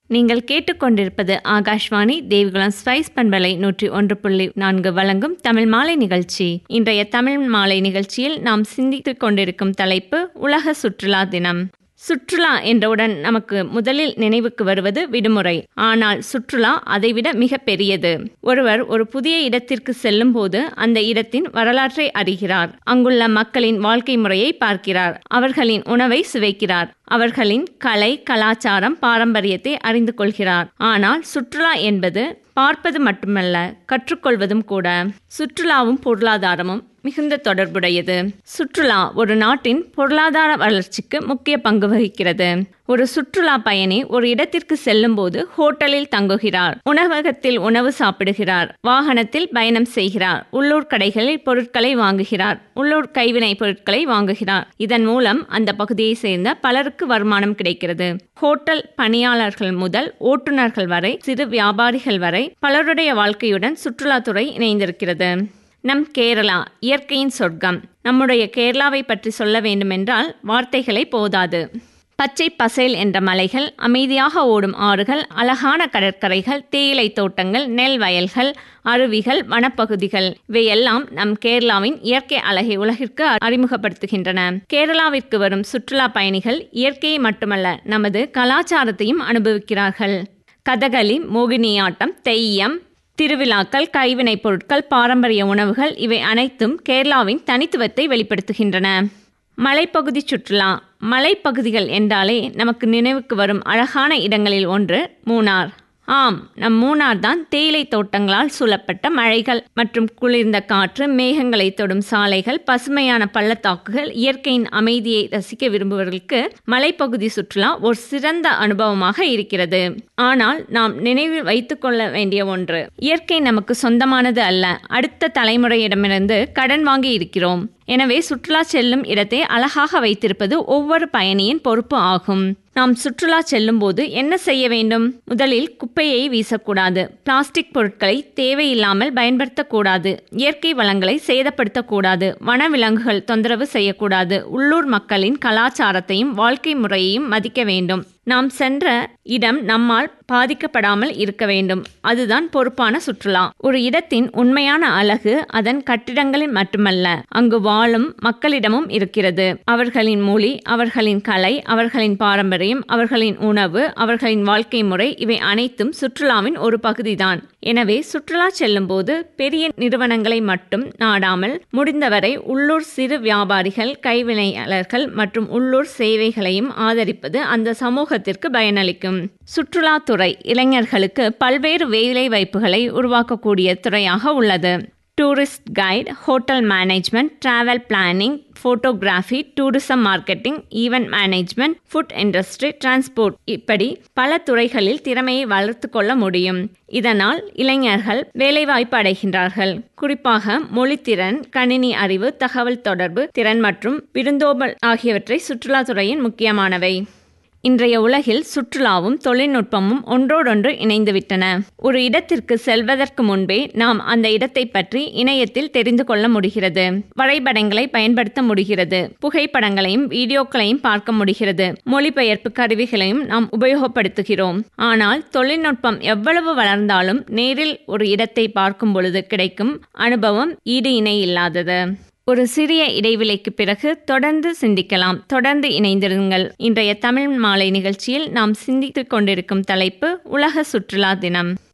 நீங்கள் கேட்டுக்கொண்டிருப்பது ஆகாஷ்வாணி தேவிகுலம் ஸ்பைஸ் பண்பலை நூற்றி ஒன்று புள்ளி நான்கு வழங்கும் தமிழ் மாலை நிகழ்ச்சி இன்றைய தமிழ் மாலை நிகழ்ச்சியில் நாம் சிந்தித்துக் கொண்டிருக்கும் தலைப்பு உலக சுற்றுலா தினம் சுற்றுலா என்றவுடன் நமக்கு முதலில் நினைவுக்கு வருவது விடுமுறை ஆனால் சுற்றுலா அதைவிட மிக பெரியது ஒருவர் ஒரு புதிய இடத்திற்கு செல்லும் போது அந்த இடத்தின் வரலாற்றை அறிகிறார் அங்குள்ள மக்களின் வாழ்க்கை முறையை பார்க்கிறார் அவர்களின் உணவை சுவைக்கிறார் அவர்களின் கலை கலாச்சாரம் பாரம்பரியத்தை அறிந்து கொள்கிறார் ஆனால் சுற்றுலா என்பது பார்ப்பது மட்டுமல்ல கற்றுக்கொள்வதும் கூட சுற்றுலாவும் பொருளாதாரமும் மிகுந்த தொடர்புடையது சுற்றுலா ஒரு நாட்டின் பொருளாதார வளர்ச்சிக்கு முக்கிய பங்கு வகிக்கிறது ஒரு சுற்றுலா பயணி ஒரு இடத்திற்கு செல்லும் போது ஹோட்டலில் தங்குகிறார் உணவகத்தில் உணவு சாப்பிடுகிறார் வாகனத்தில் பயணம் செய்கிறார் உள்ளூர் கடைகளில் பொருட்களை வாங்குகிறார் உள்ளூர் கைவினை பொருட்களை வாங்குகிறார் இதன் மூலம் அந்த பகுதியை சேர்ந்த பலருக்கு வருமானம் கிடைக்கிறது ஹோட்டல் பணியாளர்கள் முதல் ஓட்டுநர்கள் வரை சிறு வியாபாரிகள் வரை பலருடைய வாழ்க்கையுடன் சுற்றுலாத்துறை இணைந்திருக்கிறது நம் கேரளா இயற்கையின் சொர்க்கம் நம்முடைய கேரளாவை பற்றி சொல்ல வேண்டுமென்றால் வார்த்தைகளை போதாது பச்சை பசேல் என்ற மலைகள் அமைதியாக ஓடும் ஆறுகள் அழகான கடற்கரைகள் தேயிலை தோட்டங்கள் நெல் வயல்கள் அருவிகள் வனப்பகுதிகள் இவையெல்லாம் நம் கேரளாவின் இயற்கை அழகை உலகிற்கு அறிமுகப்படுத்துகின்றன கேரளாவிற்கு வரும் சுற்றுலா பயணிகள் இயற்கையை மட்டுமல்ல நமது கலாச்சாரத்தையும் அனுபவிக்கிறார்கள் கதகளி மோகினியாட்டம் தெய்யம் திருவிழாக்கள் கைவினைப் பொருட்கள் பாரம்பரிய உணவுகள் இவை அனைத்தும் கேரளாவின் தனித்துவத்தை வெளிப்படுத்துகின்றன மலைப்பகுதி சுற்றுலா மலைப்பகுதிகள் என்றாலே நமக்கு நினைவுக்கு வரும் அழகான இடங்களில் ஒன்று மூணார் ஆம் நம் மூணார் தான் தேயிலை தோட்டங்களால் சூழப்பட்ட மழைகள் மற்றும் குளிர்ந்த காற்று மேகங்களை தொடும் சாலைகள் பசுமையான பள்ளத்தாக்குகள் இயற்கையின் அமைதியை ரசிக்க விரும்புவர்களுக்கு மலைப்பகுதி சுற்றுலா ஒரு சிறந்த அனுபவமாக இருக்கிறது ஆனால் நாம் நினைவில் வைத்துக்கொள்ள வேண்டிய ஒன்று இயற்கை நமக்கு சொந்தமானது அல்ல அடுத்த தலைமுறையிடமிருந்து கடன் வாங்கி இருக்கிறோம் எனவே சுற்றுலா செல்லும் இடத்தை அழகாக வைத்திருப்பது ஒவ்வொரு பயணியின் பொறுப்பு ஆகும் நாம் சுற்றுலா செல்லும் போது என்ன செய்ய வேண்டும் முதலில் குப்பையை வீசக்கூடாது பிளாஸ்டிக் பொருட்களை தேவையில்லாமல் பயன்படுத்தக்கூடாது இயற்கை வளங்களை சேதப்படுத்தக்கூடாது வனவிலங்குகள் தொந்தரவு செய்யக்கூடாது உள்ளூர் மக்களின் கலாச்சாரத்தையும் வாழ்க்கை முறையையும் மதிக்க வேண்டும் நாம் சென்ற இடம் நம்மால் பாதிக்கப்படாமல் இருக்க வேண்டும் அதுதான் பொறுப்பான சுற்றுலா ஒரு இடத்தின் உண்மையான அழகு அதன் கட்டிடங்களில் மட்டுமல்ல அங்கு வாழும் மக்களிடமும் இருக்கிறது அவர்களின் மொழி அவர்களின் கலை அவர்களின் பாரம்பரியம் அவர்களின் உணவு அவர்களின் வாழ்க்கை முறை இவை அனைத்தும் சுற்றுலாவின் ஒரு பகுதிதான் எனவே சுற்றுலா செல்லும் போது பெரிய நிறுவனங்களை மட்டும் நாடாமல் முடிந்தவரை உள்ளூர் சிறு வியாபாரிகள் கைவினையாளர்கள் மற்றும் உள்ளூர் சேவைகளையும் ஆதரிப்பது அந்த சமூகத்திற்கு பயனளிக்கும் சுற்றுலாத்துறை இளைஞர்களுக்கு பல்வேறு வேலை வாய்ப்புகளை உருவாக்கக்கூடிய துறையாக உள்ளது tourist guide hotel management travel planning photography tourism marketing event management food industry transport இப்படி பல துறைகளில் திறமையை வளர்த்து கொள்ள முடியும் இதனால் இளைஞர்கள் வேலைவாய்ப்பு அடைகின்றார்கள் குறிப்பாக மொழித்திறன் கணினி அறிவு தகவல் தொடர்பு திறன் மற்றும் விருந்தோம்பல் ஆகியவற்றை சுற்றுலாத்துறையின் முக்கியமானவை இன்றைய உலகில் சுற்றுலாவும் தொழில்நுட்பமும் ஒன்றோடொன்று இணைந்துவிட்டன ஒரு இடத்திற்கு செல்வதற்கு முன்பே நாம் அந்த இடத்தை பற்றி இணையத்தில் தெரிந்து கொள்ள முடிகிறது வரைபடங்களை பயன்படுத்த முடிகிறது புகைப்படங்களையும் வீடியோக்களையும் பார்க்க முடிகிறது மொழிபெயர்ப்பு கருவிகளையும் நாம் உபயோகப்படுத்துகிறோம் ஆனால் தொழில்நுட்பம் எவ்வளவு வளர்ந்தாலும் நேரில் ஒரு இடத்தை பார்க்கும் பொழுது கிடைக்கும் அனுபவம் ஈடு இணை இல்லாதது ஒரு சிறிய இடைவெளிக்கு பிறகு தொடர்ந்து சிந்திக்கலாம் தொடர்ந்து இணைந்திருங்கள் இன்றைய தமிழ் மாலை நிகழ்ச்சியில் நாம் சிந்தித்துக் கொண்டிருக்கும் தலைப்பு உலக சுற்றுலா தினம்